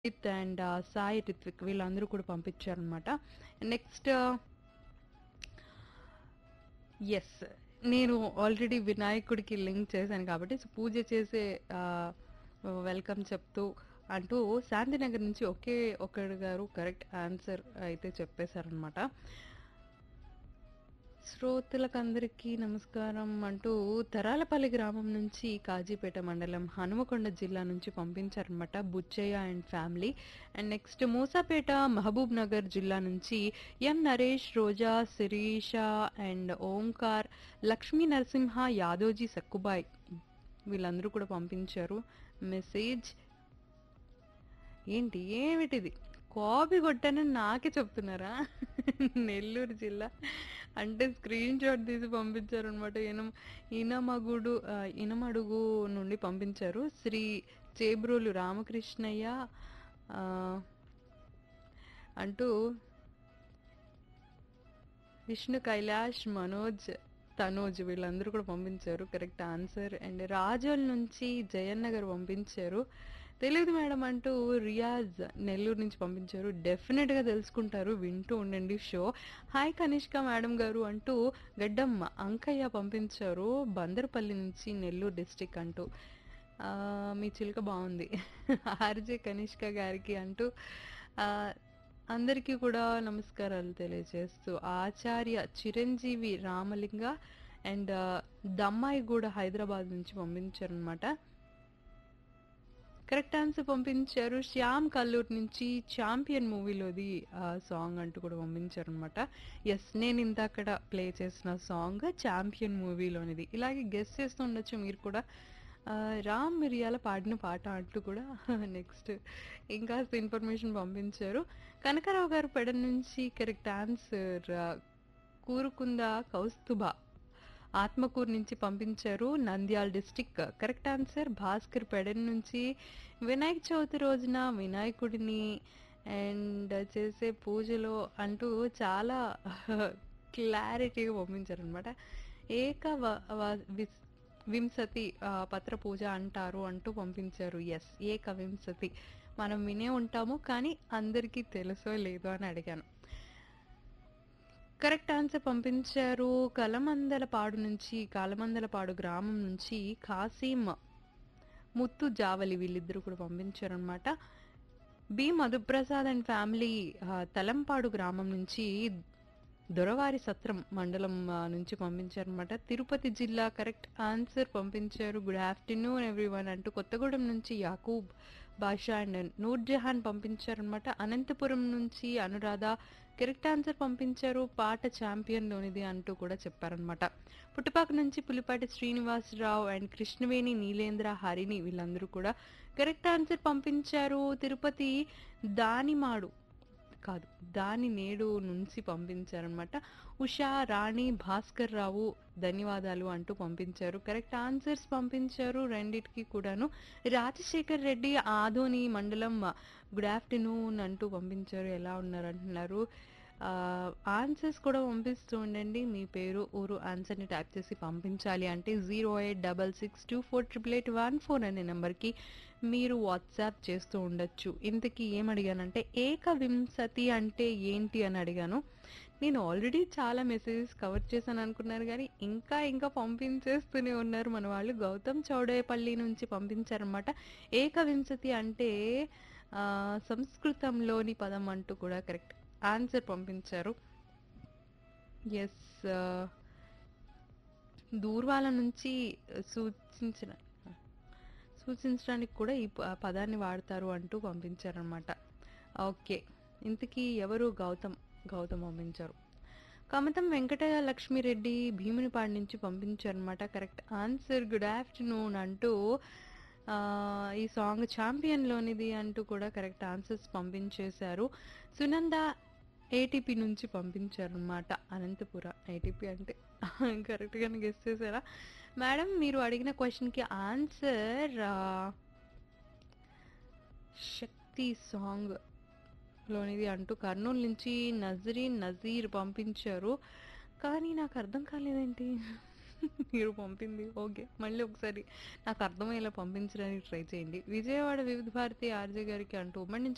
రిత్ and Sai Ritwik వీళ్ళందరూ కూడా పంపించారనమాట నెక్స్ట్ ఎస్ నేను ఆల్రెడీ వినాయకుడికి లింక్ చేశాను కాబట్టి సో పూజ చేసే వెల్కమ్ చెప్తూ అంటూ శాంతినగర్ నుంచి ఒకే ఒకడు గారు కరెక్ట్ ఆన్సర్ అయితే చెప్పేశారనమాట శ్రోతలకందరికీ నమస్కారం అంటూ తరాలపల్లి గ్రామం నుంచి కాజీపేట మండలం హనుమకొండ జిల్లా నుంచి పంపించారనమాట Buchaiah and family and next Moosapet Mahabub Nagar జిల్లా నుంచి ఎం నరేష్ రోజా శిరీష అండ్ ఓంకార్ లక్ష్మీ నరసింహ యాదోజీ సక్కుబాయ్ వీళ్ళందరూ కూడా పంపించారు మెసేజ్ ఏంటి ఏమిటిది కాపీ కొట్టానని నాకే చెప్తున్నారా నెల్లూరు జిల్లా అంటే స్క్రీన్ షాట్ తీసి పంపించారు అనమాట ఇనం ఇనమగుడు ఆ, ఇనమడుగు నుండి పంపించారు శ్రీ చేబ్రోలు రామకృష్ణయ్య ఆ, అంటూ విష్ణు కైలాష్ మనోజ్ తనోజ్ వీళ్ళందరూ కూడా పంపించారు కరెక్ట్ ఆన్సర్ అండ్ రాజోల్ నుంచి జయన్న గారు పంపించారు తెలియదు మేడం అంటూ రియాజ్ నెల్లూరు నుంచి పంపించారు డెఫినెట్ గా తెలుసుకుంటారు వింటూ ఉండండి షో హాయ్ కనిష్క మేడం గారు అంటూ గడ్డమ్మ అంకయ్య పంపించారు బందరపల్లి నుంచి నెల్లూరు డిస్టిక్ అంటూ ఆ, మీ చిలుక బాగుంది ఆర్జే కనిష్క గారికి అంటూ ఆ, అందరికీ కూడా నమస్కారాలు తెలియజేస్తూ ఆచార్య చిరంజీవి రామలింగ అండ్ దమ్మాయి కూడా హైదరాబాద్ నుంచి పంపించారనమాట కరెక్ట్ ఆన్సర్ పంపించారు శ్యామ్ కల్లూరు నుంచి ఛాంపియన్ మూవీలోది సాంగ్ అంటూ కూడా పంపించారు అనమాట ఎస్ నేను ఇంతక్కడ ప్లే చేసిన సాంగ్ ఛాంపియన్ మూవీలోనిది ఇలాగే గెస్ట్ చేస్తూ ఉండొచ్చు మీరు కూడా ఆ, రామ్ మిరియాల పాడిన పాట అంటూ కూడా నెక్స్ట్ ఇంకా ఇన్ఫర్మేషన్ పంపించారు కనకరావు గారు పెడ నుంచి కరెక్ట్ ఆన్సర్ కూరుకుంద కౌస్తుభ ఆత్మకూరు నుంచి పంపించారు Nandyal district correct answer Bhaskar Pedana నుంచి వినాయక చవితి రోజున వినాయకుడిని అండ్ చేసే పూజలో అంటూ చాలా క్లారిటీగా పంపించారు అనమాట ఏక వ- వ- విస్- వింశతి ఆ, పత్ర పూజ అంటారు అంటూ పంపించారు ఎస్ ఏక వింశతి మనం వినే ఉంటాము కానీ అందరికీ తెలుసో లేదో అని అడిగాను కరెక్ట్ ఆన్సర్ పంపించారు కలమందలపాడు నుంచి కలమందలపాడు గ్రామం నుంచి కాసీం ముత్తు జావలి వీళ్ళిద్దరూ కూడా పంపించారు అనమాట బి మధుప్రసాద్ అండ్ ఫ్యామిలీ ఆ, తలంపాడు గ్రామం నుంచి దొరవారి సత్రం మండలం ఆ, నుంచి పంపించారనమాట తిరుపతి జిల్లా కరెక్ట్ ఆన్సర్ పంపించారు గుడ్ ఆఫ్టర్నూన్ ఎవ్రీవన్ అంటూ కొత్తగూడెం నుంచి యాకూబ్ బాషా అండ్ నూర్ జహాన్ పంపించారనమాట అనంతపురం నుంచి అనురాధ కరెక్ట్ ఆన్సర్ పంపించారు పాట ఛాంపియన్ లోనిది అంటూ కూడా చెప్పారనమాట పుట్టుపాక నుంచి పులిపాటి శ్రీనివాసరావు అండ్ కృష్ణవేణి నీలేంద్ర హరిణి వీళ్ళందరూ కూడా కరెక్ట్ ఆన్సర్ పంపించారు తిరుపతి దానిమాడు కాదు దాని నేడు నుంచి పంపించారనమాట ఉషా రాణి భాస్కర్ రావు ధన్యవాదాలు అంటూ పంపించారు కరెక్ట్ ఆన్సర్స్ పంపించారు రెండిటికి కూడాను రాజశేఖర్ రెడ్డి ఆదోని మండలం గుడ్ ఆఫ్టర్నూన్ అంటూ పంపించారు ఎలా ఉన్నారు అంటున్నారు ఆన్సర్స్ కూడా పంపిస్తూ ఉండండి మీ పేరు ఊరు ఆన్సర్ని టైప్ చేసి పంపించాలి అంటే zero eight double six two four triple eight one four అనే నెంబర్కి మీరు వాట్సాప్ చేస్తూ ఉండొచ్చు ఇంతకీ ఏం అడిగానంటే ఏకవింశతి అంటే ఏంటి అని అడిగాను నేను ఆల్రెడీ చాలా మెసేజెస్ కవర్ చేశాను అనుకున్నారు కానీ ఇంకా ఇంకా పంపించేస్తూనే ఉన్నారు మన వాళ్ళు గౌతమ్ చౌడేపల్లి నుంచి పంపించారనమాట ఏకవింశతి అంటే ఆ, సంస్కృతంలోని పదం అంటూ కూడా కరెక్ట్ ఆన్సర్ పంపించారు ఎస్ దూర్వాల నుంచి సూచించిన సూచించడానికి కూడా ఈ ప- పదాన్ని వాడతారు అంటూ పంపించారనమాట ఓకే ఇంతకీ ఎవరు గౌతమ్ గౌతమ్ పంపించారు కమతం వెంకట లక్ష్మిరెడ్డి భీమునిపాడు నుంచి పంపించారనమాట కరెక్ట్ ఆన్సర్ గుడ్ ఆఫ్టర్నూన్ అంటూ ఆ, ఈ సాంగ్ ఛాంపియన్ లోనిది అంటూ కూడా కరెక్ట్ ఆన్సర్స్ పంపించేశారు సునంద ఏటీపీ నుంచి పంపించారు అనమాట అనంతపుర ఏటీపీ అంటే కరెక్ట్ గానే గెస్ట్ చేశారా మేడం మీరు అడిగిన క్వశ్చన్ కి ఆన్సర్ శక్తి సాంగ్ లోనిది అంటూ కర్నూలు నుంచి నజరీన్ నజీర్ పంపించారు కానీ నాకు అర్థం కాలేదేంటి మీరు పంపింది ఓకే మళ్ళీ ఒకసారి నాకు అర్థమయ్యేలా పంపించడానికి ట్రై చేయండి విజయవాడ వివిధ భారతి ఆర్జే గారికి అంటూ ఉమ్మడి నుంచి